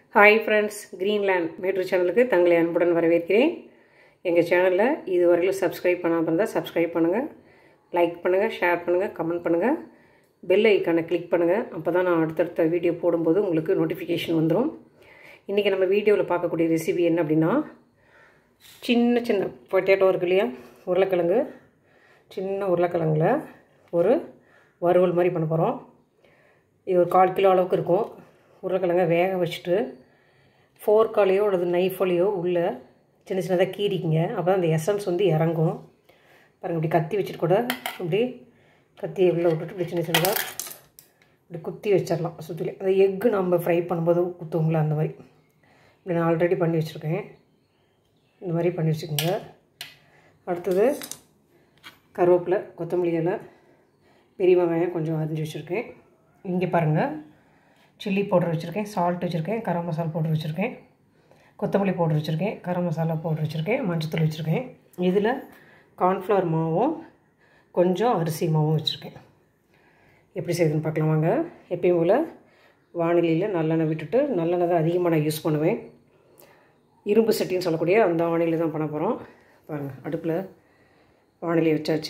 hi friends Greenland matter சேனலுக்கு தங்களை அன்புடன் வரவேற்கிறேன் எங்கள் சேனலில் இதுவரையிலும் சப்ஸ்கிரைப் பண்ணாமல் இருந்தால் சப்ஸ்கிரைப் பண்ணுங்கள் லைக் பண்ணுங்கள் ஷேர் பண்ணுங்கள் கமெண்ட் பண்ணுங்கள் பெல் ஐக்கானை கிளிக் பண்ணுங்கள் அப்போ தான் நான் அடுத்தடுத்த வீடியோ போடும்போது உங்களுக்கு நோட்டிஃபிகேஷன் வந்துடும் இன்றைக்கி நம்ம வீடியோவில் பார்க்கக்கூடிய ரெசிபி என்ன அப்படின்னா சின்ன சின்ன பொட்டேட்டோ இருக்கு இல்லையா உருளைக்கிழங்கு சின்ன உருளைக்கிழங்குல ஒரு வறுவல் மாதிரி பண்ண போகிறோம் இது ஒரு கால் கிலோ அளவுக்கு இருக்கும் உருளைக்கிழங்க வேக வச்சுட்டு ஃபோர்க்காலேயோ அல்லது நைஃபாலேயோ உள்ள சின்ன சின்னதாக கீறிக்கிங்க அப்போ தான் அந்த எசன்ஸ் வந்து இறங்கும் பாருங்கள் இப்படி கத்தி வச்சுட்டு கூட இப்படி கத்தியை உள்ளே விட்டுட்டு இப்படி சின்ன சின்னதாக இப்படி குத்தி வச்சிடலாம் சுற்றில அந்த எக்கு நம்ம ஃப்ரை பண்ணும்போது குத்துவோங்களா அந்த மாதிரி இப்படி நான் ஆல்ரெடி பண்ணி வச்சுருக்கேன் இந்த மாதிரி பண்ணி வச்சுக்கோங்க அடுத்தது கருவேப்பிலை கொத்தமல்லி இலை பெரிய வெங்காயம் கொஞ்சம் அரிஞ்சு வச்சுருக்கேன் இங்கே பாருங்கள் சில்லி பவுடர் வச்சுருக்கேன் சால்ட் வச்சுருக்கேன் கரம் மசாலா பவுடர் வச்சுருக்கேன் கொத்தமல்லி பவுடர் வச்சுருக்கேன் கரம் மசாலா பவுடர் வச்சுருக்கேன் மஞ்சத்தூள் வச்சுருக்கேன் இதில் கார்ன்ஃப்ளவர் மாவும் கொஞ்சம் அரிசி மாவும் வச்சுருக்கேன் எப்படி செய்யுதுன்னு பார்க்கலாம் வாங்க எப்பயும் போல் வானிலையில் நல்லெண்ணெய் விட்டுட்டு நல்லெண்ணெய் தான் அதிகமாக நான் யூஸ் பண்ணுவேன் இரும்பு சட்டின்னு சொல்லக்கூடிய அந்த வானிலை தான் பண்ண போகிறோம் பாருங்கள் அடுப்பில் வானிலை வச்சாச்சு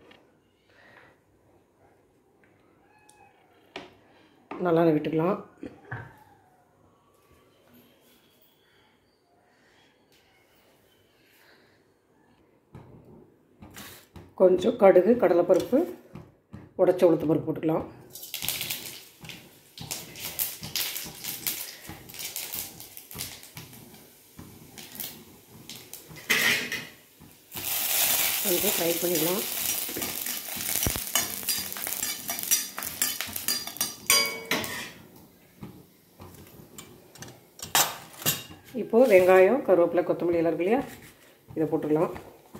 நல்லா விட்டுக்கலாம் கொஞ்சம் கடுகு கடலைப்பருப்பு உடச்ச உளுத்த பருப்பு போட்டுக்கலாம் கொஞ்சம் ஃப்ரை பண்ணிடலாம் இப்போது வெங்காயம் கருவேப்பிலை கொத்தமல்லி எல்லாம் இருக்கு இல்லையா இதை போட்டுக்கலாம்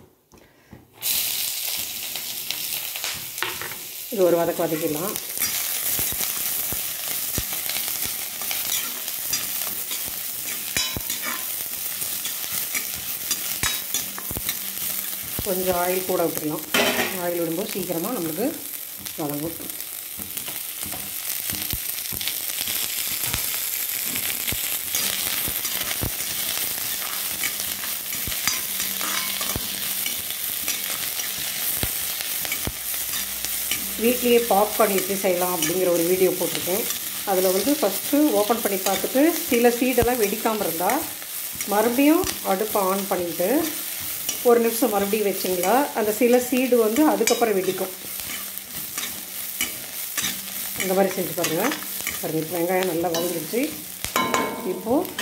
இது ஒரு வதக்கு வதக்கிடலாம் கொஞ்சம் ஆயில் கூட விட்டுடலாம் ஆயில் விடும்போது சீக்கிரமாக நம்மளுக்கு வதங்கும் வீட்லேயே பாப்கார்ன் எப்படி செய்யலாம் அப்படிங்கிற ஒரு வீடியோ போட்டிருக்கேன் அதில் வந்து ஃபஸ்ட்டு ஓப்பன் பண்ணி பார்த்துட்டு சில சீடெல்லாம் வெடிக்காமல் இருந்தால் மறுபடியும் அடுப்பை ஆன் பண்ணிவிட்டு ஒரு நிமிஷம் மறுபடியும் வச்சிங்களா அந்த சில சீடு வந்து அதுக்கப்புறம் வெடிக்கும் இந்த மாதிரி செஞ்சு பாருங்கள் பாருங்கள் வெங்காயம் நல்லா வதங்கிடுச்சு இப்போது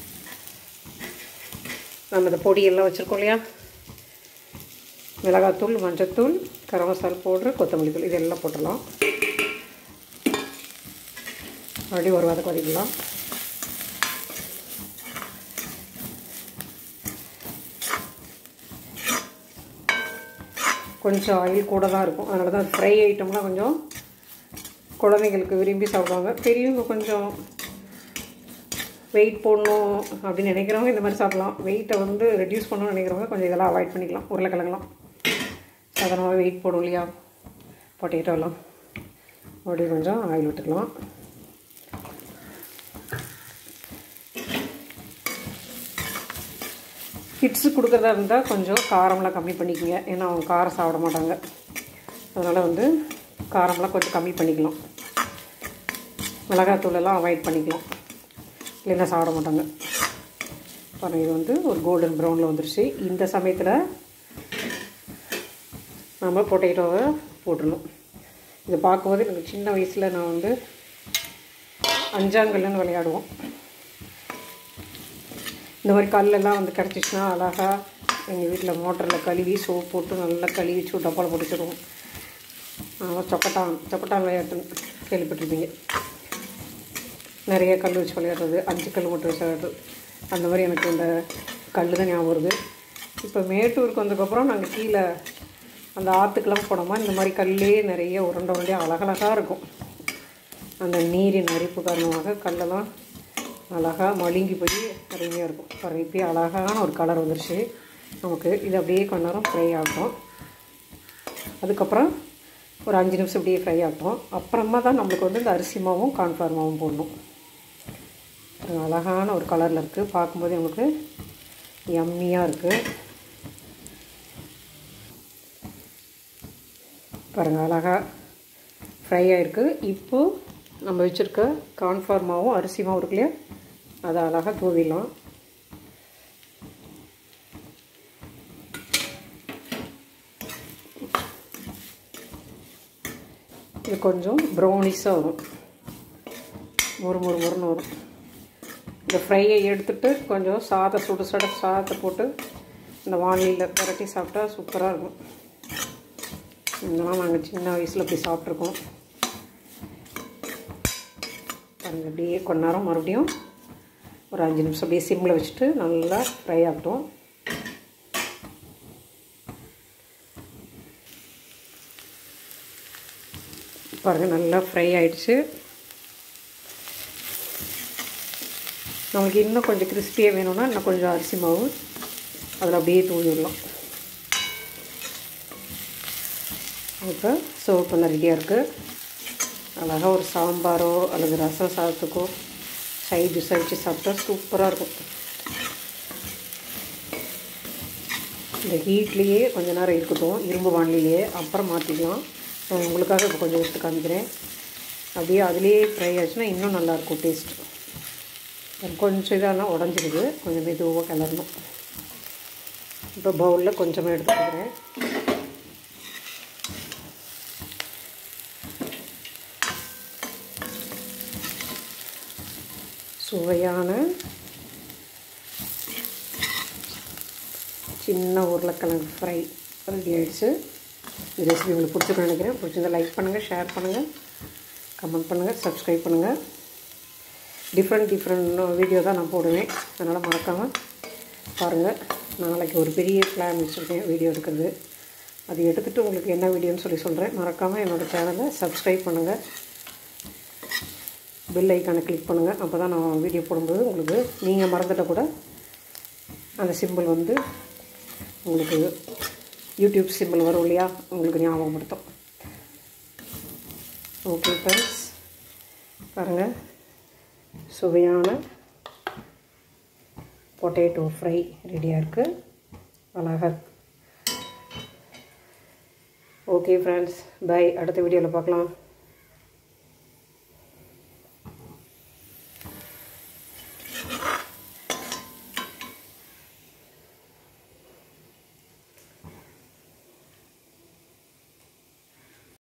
நம்ம இந்த பொடியெல்லாம் வச்சுருக்கோம் இல்லையா மிளகாத்தூள் மஞ்சத்தூள் கரம் மசாலா பவுட்ரு கொத்தமல்லி தூள் இதெல்லாம் போட்டுடலாம் மறுபடியும் ஒரு வதக்கு வதக்கலாம் கொஞ்சம் ஆயில் கூட தான் இருக்கும் அதனால தான் ஃப்ரை ஐட்டம்லாம் கொஞ்சம் குழந்தைங்களுக்கு விரும்பி சாப்பிடுவாங்க பெரியவங்க கொஞ்சம் வெயிட் போடணும் அப்படின்னு நினைக்கிறவங்க இந்த மாதிரி சாப்பிட்லாம் வெயிட்டை வந்து ரெடியூஸ் பண்ணணும்னு நினைக்கிறவங்க கொஞ்சம் இதெல்லாம் அவாய்ட் பண்ணிக்கலாம் உருளைக்கிழங்கலாம் சாதாரணமாக வெயிட் போடும் இல்லையா பொட்டேட்டோலாம் அப்படி கொஞ்சம் ஆயில் விட்டுக்கலாம் கிட்ஸு கொடுக்குறதா இருந்தால் கொஞ்சம் காரம்லாம் கம்மி பண்ணிக்கோங்க ஏன்னா அவங்க காரம் சாப்பிட மாட்டாங்க அதனால் வந்து காரம்லாம் கொஞ்சம் கம்மி பண்ணிக்கலாம் மிளகாத்தூளெல்லாம் அவாய்ட் பண்ணிக்கலாம் இல்லைன்னா சாப்பிட மாட்டாங்க பாருங்கள் இது வந்து ஒரு கோல்டன் ப்ரௌனில் வந்துருச்சு இந்த சமயத்தில் நம்ம பொட்டேட்டோவை போட்டுடணும் இதை பார்க்கும்போது எனக்கு சின்ன வயசில் நான் வந்து அஞ்சாங்கல்லுன்னு விளையாடுவோம் இந்த மாதிரி கல்லெல்லாம் வந்து கிடச்சிச்சின்னா அழகாக எங்கள் வீட்டில் மோட்டரில் கழுவி சோப் போட்டு நல்லா கழுவி வச்சு டப்பாவில் போட்டு வச்சுருவோம் சொக்கட்டான் சொக்கட்டான் விளையாட்டு கேள்விப்பட்டிருப்பீங்க நிறைய கல் வச்சு விளையாடுறது அஞ்சு கல் மட்டும் வச்சு விளையாடுறது அந்த மாதிரி எனக்கு இந்த கல் தான் ஞாபகம் வருது இப்போ மேட்டூருக்கு வந்ததுக்கப்புறம் நாங்கள் கீழே அந்த ஆற்றுக்கெல்லாம் போனோமா இந்த மாதிரி கல்லே நிறைய உருண்டை உருண்டையாக அழகழகாக இருக்கும் அந்த நீரின் அரிப்பு காரணமாக கல்லெல்லாம் அழகாக மழுங்கி போய் நிறைய இருக்கும் பாருங்கள் இப்போயே அழகான ஒரு கலர் வந்துருச்சு நமக்கு இது அப்படியே கொஞ்ச நேரம் ஃப்ரை ஆகும் அதுக்கப்புறம் ஒரு அஞ்சு நிமிஷம் இப்படியே ஃப்ரை ஆகட்டும் அப்புறமா தான் நம்மளுக்கு வந்து இந்த அரிசி மாவும் கார்ன்ஃப்ளவர் மாவும் போடணும் அது அழகான ஒரு கலரில் இருக்குது பார்க்கும்போதே உங்களுக்கு யம்மியாக இருக்குது பாருங்கள் அழகாக ஃப்ரை ஆகிருக்கு இப்போது நம்ம வச்சுருக்க கார்ன்ஃப்ளவர் மாவும் அரிசி மாவும் இருக்கு இல்லையா அதை அழகாக தூவிடலாம் இது கொஞ்சம் ப்ரௌனிஸாக வரும் மொறு மொறு மொறுன்னு வரும் இந்த ஃப்ரையை எடுத்துட்டு கொஞ்சம் சாதத்தை சுடு சுட சாதத்தை போட்டு இந்த வானிலையில் புரட்டி சாப்பிட்டா சூப்பராக இருக்கும் இதெல்லாம் நாங்கள் சின்ன வயசில் போய் சாப்பிட்ருக்கோம் பாருங்கள் அப்படியே கொஞ்ச நேரம் மறுபடியும் ஒரு அஞ்சு நிமிஷம் அப்படியே சிம்மில் வச்சுட்டு நல்லா ஃப்ரை ஆகட்டும் பாருங்கள் நல்லா ஃப்ரை ஆகிடுச்சு நம்மளுக்கு இன்னும் கொஞ்சம் கிறிஸ்பியாக வேணும்னா இன்னும் கொஞ்சம் அரிசி மாவு அதில் அப்படியே தூவி விடலாம் இப்போ சர்வ் பண்ண ரெடியாக இருக்குது அழகாக ஒரு சாம்பாரோ அல்லது ரசம் சாதத்துக்கோ சைட் டிஷ்ஷாக வச்சு சாப்பிட்டா சூப்பராக இருக்கும் இந்த ஹீட்லேயே கொஞ்ச நேரம் இருக்கட்டும் இரும்பு வானிலையே அப்புறம் மாற்றிக்கலாம் நான் உங்களுக்காக இப்போ கொஞ்சம் எடுத்து காமிக்கிறேன் அப்படியே அதுலேயே ஃப்ரை ஆச்சுன்னா இன்னும் நல்லாயிருக்கும் டேஸ்ட்டு கொஞ்சம் இதானா உடஞ்சிருக்கு கொஞ்சம் மெதுவாக கிளறணும் இப்போ பவுலில் கொஞ்சமாக எடுத்துக்கிறேன் சுவையான சின்ன உருளைக்கிழங்கு ஃப்ரை ரெடி ஆகிடுச்சு இந்த ரெசிபி உங்களுக்கு பிடிச்சிருக்குன்னு நினைக்கிறேன் பிடிச்சிருந்தா லைக் பண்ணுங்கள் ஷேர் பண்ணுங்கள் கமெண்ட் பண்ணுங்கள் சப்ஸ்கிரைப் பண்ணுங்கள் டிஃப்ரெண்ட் டிஃப்ரெண்ட் வீடியோ தான் நான் போடுவேன் அதனால் மறக்காமல் பாருங்கள் நாளைக்கு ஒரு பெரிய பிளான் வச்சுருக்கேன் வீடியோ எடுக்கிறது அது எடுத்துகிட்டு உங்களுக்கு என்ன வீடியோன்னு சொல்லி சொல்கிறேன் மறக்காமல் என்னோடய சேனலை சப்ஸ்கிரைப் பண்ணுங்கள் பெல் ஐக்கானை கிளிக் பண்ணுங்கள் அப்போ தான் நான் வீடியோ போடும்போது உங்களுக்கு நீங்கள் மறந்துட்ட கூட அந்த சிம்பிள் வந்து உங்களுக்கு யூடியூப் சிம்பிள் வரும் இல்லையா உங்களுக்கு ஞாபகப்படுத்தும் ஓகே ஃப்ரெண்ட்ஸ் பாருங்கள் சுவையான பொட்டேட்டோ ஃப்ரை ரெடியாக இருக்குது அழகாக ஓகே ஃப்ரெண்ட்ஸ் பை அடுத்த வீடியோவில் பார்க்கலாம்